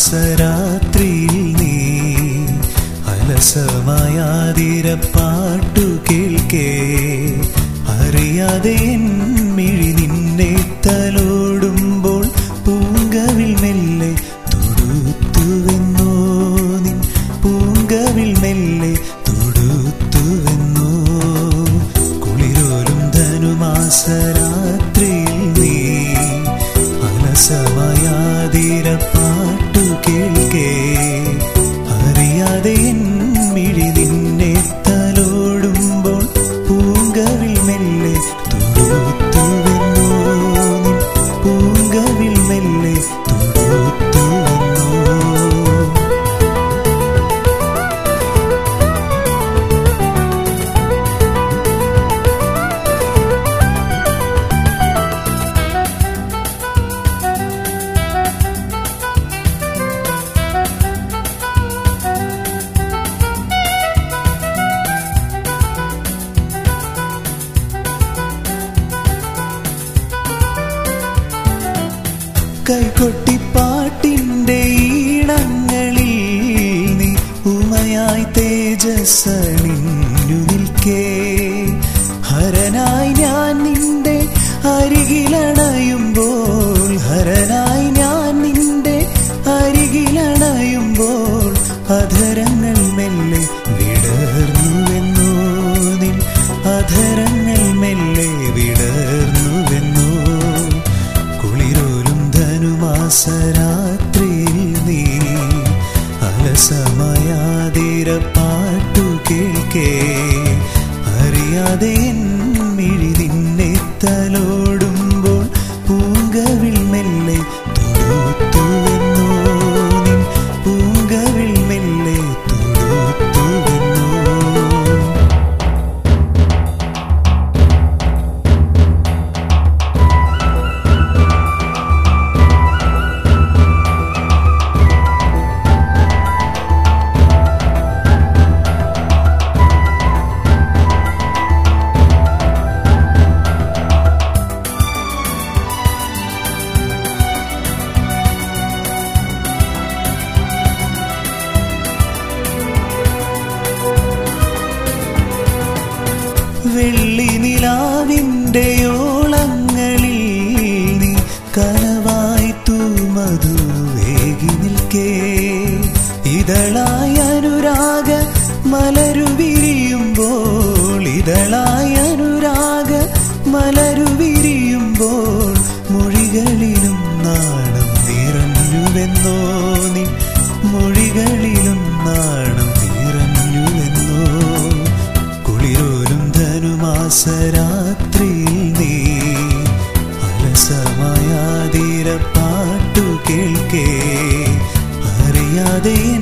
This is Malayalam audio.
ധനുമാസരാത്രിയിൽ നീ അലസമായാതിരപ്പാട്ടു കേൾക്കേ അറിയാതെ എൻ മിഴി നിന്നെ തലോടുമ്പോൾ പൂങ്കവിൽ മെല്ലെ തൊടുത്തുവെന്നോ നിൻ പൂങ്കവിൽ മെല്ലെ തൊടുത്തുവെന്നോ കുളിരോലും ധനുമാസരാത്രിയിൽ നീ അലസമായാതിരപ്പാട്ടു കേൾക്കേ അറിയാതെ എൻ മിഴി നിന്നെ തലോടുമ്പോൾ പൂങ്കവിൽ മെല്ലെ തൊടുത്തുവെന്നോ നിൻ പൂങ്കവിൽ മെല്ലെ തൊടുത്തുവെന്നോ കൈകൊട്ടിപ്പാട്ടിന്റെ ഈണങ്ങളിൽ നീ ഉമയായി തേജസ്സണിഞ്ഞു നിൽക്കേ ഹരനായി ഞാൻ നിന്റെ അരികിലണയുമ്പോൾ ഹരനായി ഞാൻ നിന്റെ അരികിലണയുമ്പോൾ അധരങ്ങൾ മെല്ലെ വിടർന്നുവെന്നോ നിൻ അധരങ്ങൾ മെല്ലെ വിടർന്നുവെന്നോ കുളിരോലും ധനുമാസരാത്രിയിൽ നീ അലസമായാതിരപ്പാട്ടു കേൾക്കേ അറിയാതെ എൻ മിഴി നിന്നെ തലോടുമ്പോൾ പൂങ്കവിൽ മെല്ലെ തൊടുത്തുവെന്നോ നിൻ പൂങ്കവിൽ മെല്ലെ തൊടുത്തുവെന്നോ വെള്ളി നിലാവിൻ്റെ ഓളങ്ങളിൽ നീ കനവായി തൂമധു വേഗി നിൽക്കേ ഇതളായ അനുരാഗ മലരു വിരിയുമ്പോൾ ഇതളായ അനുരാഗ മലരു വിരിയുമ്പോൾ മൊഴികളിലും നാണം നിറഞ്ഞുവെന്നോ നീ മൊഴികളിലും നാണം നിറഞ്ഞുവെന്നോ കുളിരോലും ധനുമാസരാത്രിയിൽ നീ അലസമായാതിരപ്പാട്ടു കേൾക്കേ അറിയാതെ എൻ